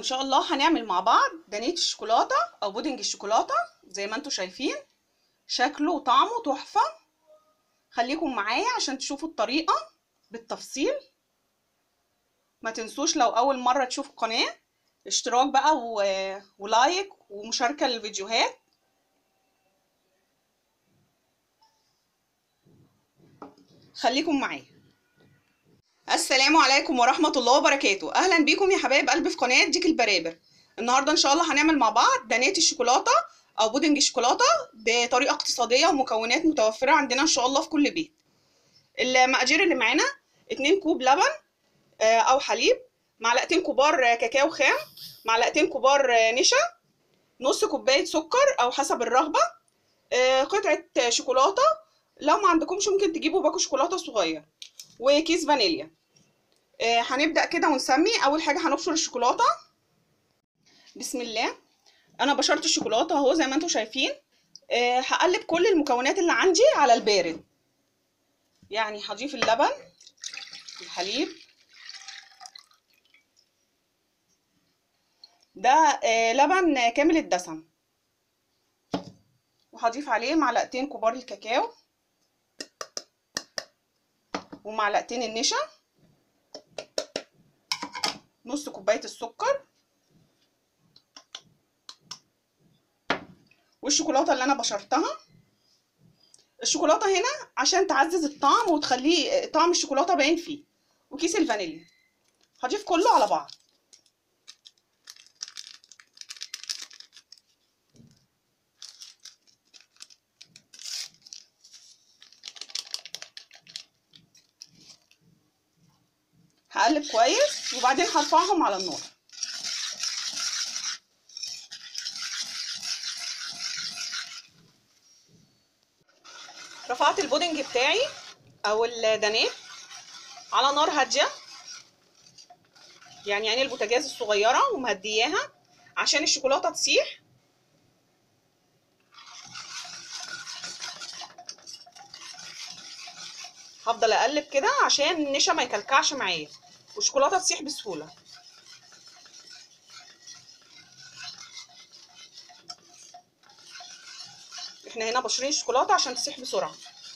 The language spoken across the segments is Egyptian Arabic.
شاء الله هنعمل مع بعض دانية الشوكولاتة او بودنج الشوكولاتة زي ما انتم شايفين شكله وطعمه تحفة خليكم معايا عشان تشوفوا الطريقة بالتفصيل ما تنسوش لو اول مرة تشوفوا القناة اشتراك بقى و... ولايك ومشاركة للفيديوهات خليكم معايا السلام عليكم ورحمة الله وبركاته أهلا بيكم يا حبايب قلبي في قناة ديك البرابر النهاردة إن شاء الله هنعمل مع بعض دانية الشوكولاتة أو بودنج الشوكولاتة بطريقة اقتصادية ومكونات متوفرة عندنا إن شاء الله في كل بيت المقادير اللي معانا 2 كوب لبن أو حليب معلقتين كبار كاكاو خام معلقتين كبار نشا نص كوباية سكر أو حسب الرغبة قطعة شوكولاتة لو ما عندكمش ممكن تجيبوا باكو شوكولاتة صغير وكيس فانيليا آه هنبدأ كده ونسمي أول حاجة هنبشر الشوكولاتة بسم الله أنا بشرت الشوكولاتة أهو زي ما انتم شايفين آه هقلب كل المكونات اللي عندي على البارد يعني هضيف اللبن الحليب ده آه لبن كامل الدسم وهضيف عليه معلقتين كبار الكاكاو ومعلقتين النشا نص كوبايه السكر والشوكولاته اللي انا بشرتها الشوكولاته هنا عشان تعزز الطعم وتخليه طعم الشوكولاته باين فيه وكيس الفانيليا هضيف كله على بعض هقلب كويس وبعدين هرفعهم على النار رفعت البودنج بتاعي او الدانيه على نار هاديه يعني عين البوتاجاز الصغيره ومهدياها عشان الشوكولاته تسيح هفضل اقلب كده عشان النشا ما يكلكعش معايا والشوكولاته تسيح بسهوله احنا هنا بشرين الشوكولاته عشان تسيح بسرعه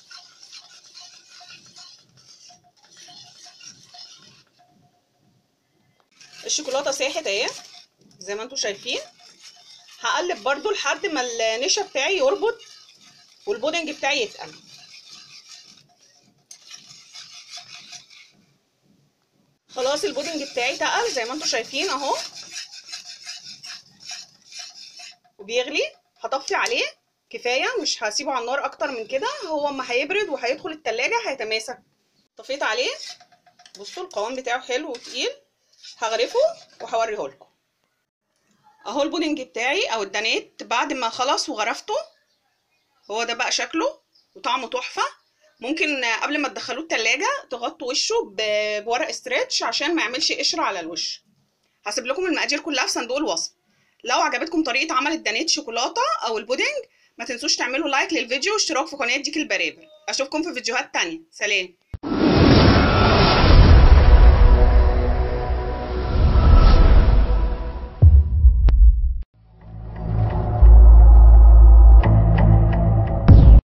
الشوكولاته ساحت اهي زي ما انتم شايفين هقلب برضو لحد ما النشا بتاعي يربط والبودنج بتاعي يتقل خلاص البودنج بتاعي تقل زي ما انتم شايفين اهو وبيغلي هطفي عليه كفايه مش هسيبه على النار اكتر من كده هو اما هيبرد وهيدخل التلاجة هيتماسك طفيت عليه بصوا القوام بتاعه حلو وتقيل هغرفه وهوريه لكم اهو البودنج بتاعي او الدانيت بعد ما خلص وغرفته هو ده بقى شكله وطعمه تحفه ممكن قبل ما تدخلوه التلاجة تغطوا وشه بورق استرتش عشان ما يعملش قشرة على الوش هسيب لكم المقادير كلها في صندوق الوصف لو عجبتكم طريقة عمل الدانيت شوكولاتة او البودنج ما تنسوش تعملوا لايك للفيديو واشتراك في قناة ديك البرابر اشوفكم في فيديوهات تانية سلام